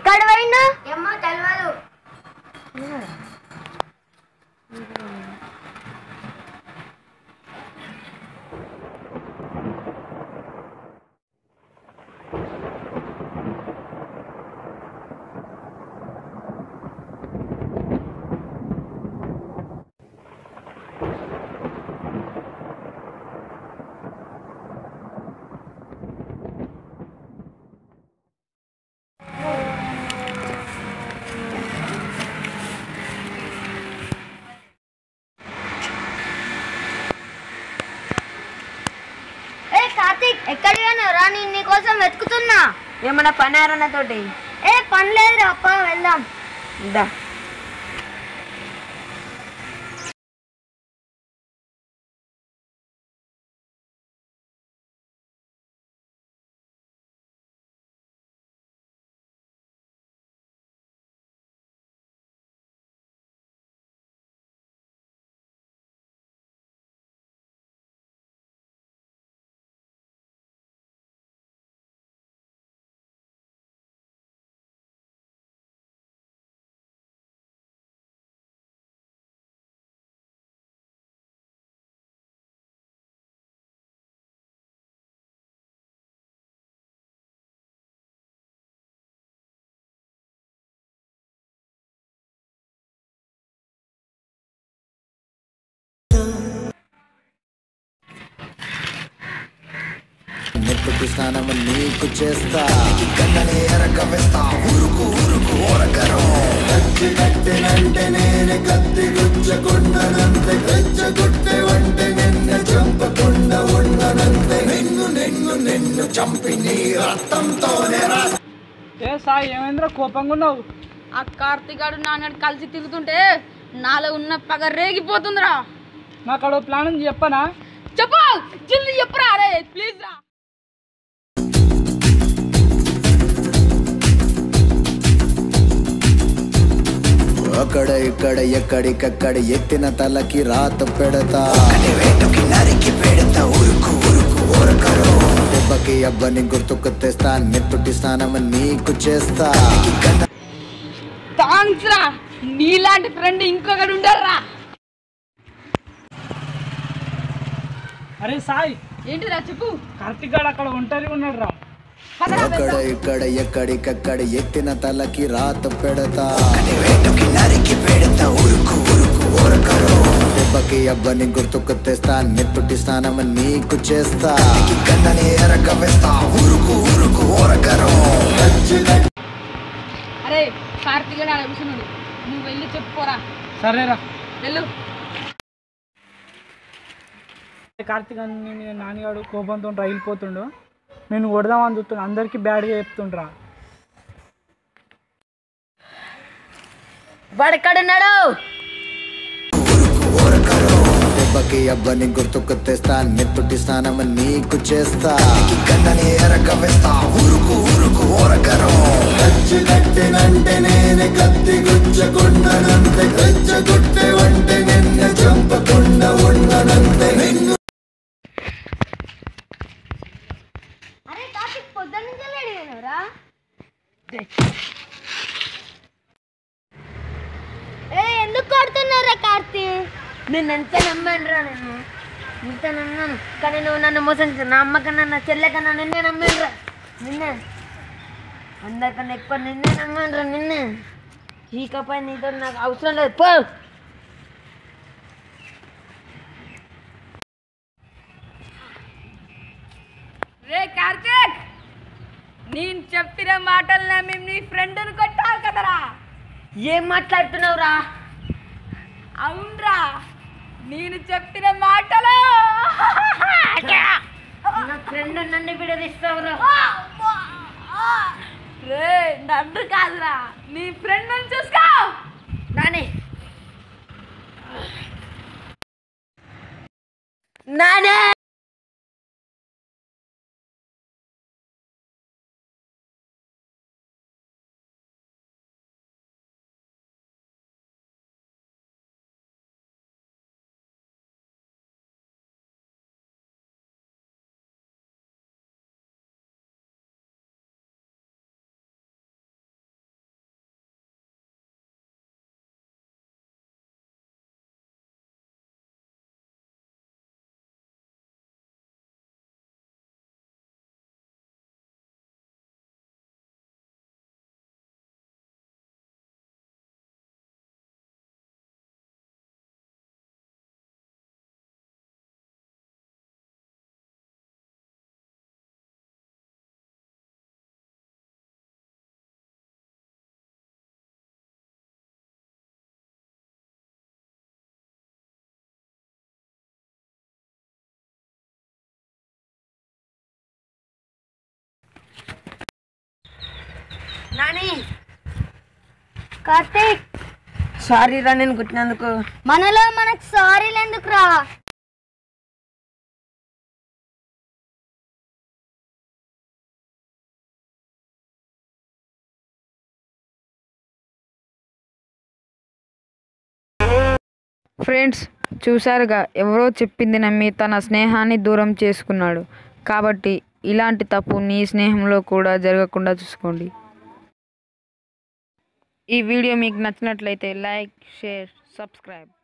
ఎక్కడ పోయిండు ఏమో తెలియదు ఏ కార్తీక్ ఎక్కడికి రా నేను నీకోసం వెతుకుతున్నా ఏమన్నా పని ఆరన్న తోటి ఏ పని లేదు అప్ప వెళ్దాం దా నెత్తుటి స్నానం నీకు చేస్తా కన్నని ఎరక వేస్తా ఉరుకు ఉరుకు ఓరకరం కత్తి కట్టినంటే నేను కత్తి గుచ్చకుండనంతే రెచ్చగొట్టే వంటే నిన్ను చంపకుండా ఉండనంతే నిన్ను నిన్ను నిన్ను చంపి నీ రక్తంతోనే రా ఏ సాయి ఏమైందిరా కోపంగా ఉన్నావు ఆ కార్తీగాడు నాన్నడు కలిసి తిరుగుతుంటే నాలో ఉన్న పగ రేగిపోతుందిరా నాకు అక్కడ ప్లాన్ ఉంది చెప్పనా చెప్పు జల్దీ చెప్పురా అరే ప్లీజ్ రా అక్కడ ఇక్కడ ఎక్కడికక్కడ ఎత్తిన తలకి రాత పెడతా వేటుకి నరికి పెడతా ఉరుకు ఉరుకు ఓరకరు దెబ్బకి అబ్బని గుర్తుకు తెస్తా నెత్తుటి స్నానం నీకు చేస్తా థాంక్స్ రా నీలాంటి ఫ్రెండ్ ఇంకొకటి ఉండర్రా అరే సాయి ఏంటిరా చెప్పు కార్తిక్ గాడు అక్కడ ఒంటరిగా ఉన్నాడు రా పదరా అక్కడ ఇక్కడ ఎక్కడికక్కడ ఎత్తిన తలకి రాత పెడతా వేటుకి నరికి పెడతా ఉరుకు ఉరుకు ఓరకరు దెబ్బకి అబ్బని గుర్తుకు తెస్తా నెత్తుటి స్నానం నీకు చేస్తా కన్నని ఎరక వేస్తా ఉరుకు ఉరుకు ఓరకరు అరే కార్తీగాడు ఆడ కూర్చున్నాడు నువ్వు వెళ్ళి చెప్పుకోరా సరేరా వెళ్ళు కార్తిక్ అని మీద నాన్నగాడు కోపంతో రగిలిపోతుండు నేను కొడదామని చూస్తున్నా అందరికీ బ్యాడ్గా చెప్తుండ్రా వాడు ఎక్కడున్నాడు దెబ్బకి అబ్బని గుర్తుకు తెస్తా నెత్తుటి స్నానం నీకు చేస్తా కన్నని ఎరక వేస్తా ఉరుకు ఉరుకు ఓరకరు కట్టినంటే నేను కత్తి గుచ్చకుండనంతే రెచ్చగొట్టే వంటే నిన్ను చంపకుండా ఉండనంతే నిన్ను అరే కార్తీక్ పొద్దున్న నుంచి అడిగినరా ఏ ఎందుకు కొడుతున్నారా కార్తీక్ నేను ఎంత నమ్మానురా నేను ఎంత నమ్మాను కానీ నువ్వు నన్ను మోసం చేసావు. నా అమ్మ కన్నా నా చెల్లె కన్నా నిన్నే నమ్మానురా నిన్నే అందరికన్నా ఎక్కువ నిన్నే నమ్మానురా నిన్నే ఇకపై నీతో నాకు అవసరం లేదు పో రే కార్తీక్ నేను చెప్పిన మాటలు నమ్మి నీ ఫ్రెండ్ని కొట్టావు కదరా ఏం మాట్లాడుతున్నావురా అవునరా నేను చెప్పిన మాటలు నా ఫ్రెండ్ నన్ను విడదీస్తావురా రే నన్ను కాదురా నీ ఫ్రెండ్ చూసుకో నానే నానే నాని కార్తీక్ సారీ రా నేను కొట్టినందుకు మనలో మనకు సారీలు ఎందుకురా ఫ్రెండ్స్ చూశారుగా ఎవరో చెప్పింది నమ్మి తన స్నేహాన్ని దూరం చేసుకున్నాడు కాబట్టి ఇలాంటి తప్పు నీ స్నేహంలో కూడా జరగకుండా చూసుకోండి ఈ వీడియో మీకు నచ్చినట్లయితే లైక్ షేర్ సబ్స్క్రైబ్